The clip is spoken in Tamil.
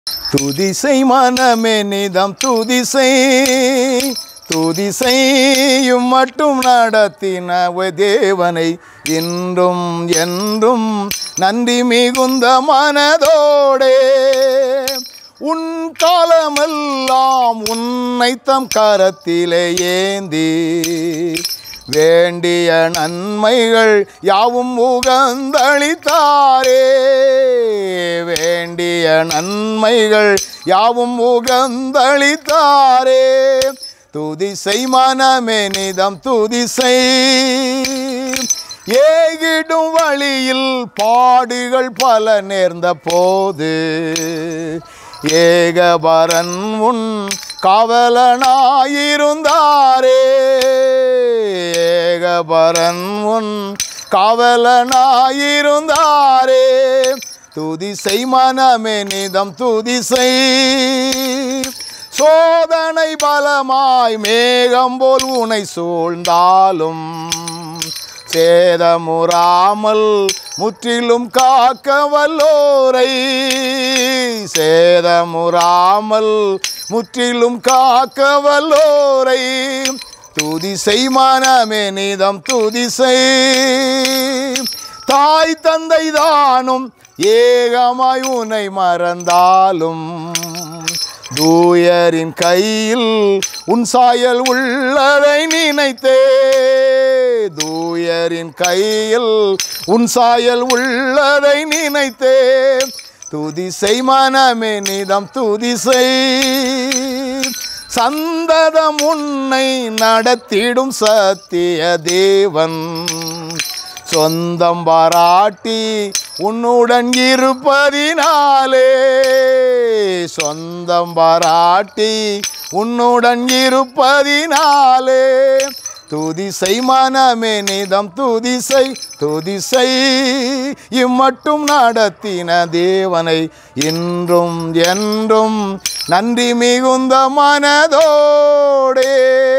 துதிசை மனமே நிதம் துதிசை துதிசையும் மட்டும் நடத்தினவ தேவனை இன்றும் என்றும் நன்றி மிகுந்த மனதோடே உன் காலமெல்லாம் உன்னை தம் கரத்திலே ஏந்தி வேண்டிய நன்மைகள் யாவும் உகந்தளித்தாரே வேண்டிய நன்மைகள் யாவும் உகந்தளித்தாரே துதிசை மனமே நிதம் துதிசை ஏகிடும் வழியில் பாடுகள் பல நேர்ந்த போது ஏகபரன் உன் காவலனாயிருந்தாரே ஏகபரன் உன் காவலனாயிருந்தாரே துதிசை மனமே நிதம் துதிசை சோதனை பலமாய் மேகம் போல் உனை சூழ்ந்தாலும் சேதமுறாமல் முற்றிலும் காக்க வல்லோரை சேதமுறாமல் முற்றிலும் காக்க வல்லோரை துதிசை மனமே நிதம் துதிசை தாய் தந்தை தானும் ஏகமாய் உனை மறந்தாலும் தூயரின் கையில் உன் சாயல் உள்ளதை நினைத்தே தூயரின் கையில் உன் சாயல் உள்ளதை நினைத்தே துதிசை மனமே நிதம் துதிசை சந்ததம் உன்னை நடத்திடும் சத்திய தேவன் சொந்தம் பாராட்டி உன்னுடன் இருப்பதினாலே சொந்தம் பாராட்டி உன்னுடன் இருப்பதினாலே துதிசை மனமே நிதம் துதிசை துதிசை இம்மட்டும் நடத்தின தேவனை இன்றும் என்றும் நன்றி மிகுந்த மனதோடே